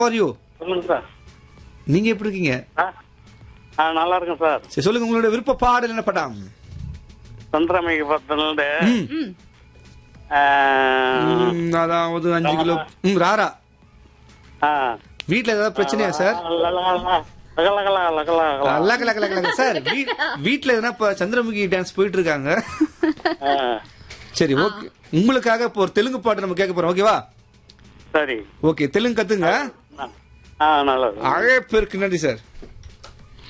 Are you சொல்லுங்க sir நீங்க எப்படி இருக்கீங்க ஆ ஆ நல்லா இருக்கேன் சார் சரி சொல்லுங்க உங்களோட விருப்ப பாடல் என்ன படம் சந்திரமைக்கு பத்தினது ம். ம், அதாவது அஞ்சு கிலோ ம் ராரா வீட்ல ஏதாவது பிரச்சனையா சார் லக லக லக லக சார் வீ- வீட்ல எதனா இப்ப சந்திரமுகி டான்ஸ் போயிட்டு இருக்காங்க சரி ஓகே உங்களுக்காக இப்போ ஒரு தெலுங்கு பாட்டு நம்ம கேட்க போறோம் ஓகேவா சரி ஓகே தெலுங்கு கத்துங்க ஆ நல்லது அழைப்பிற்கு நன்றி சார்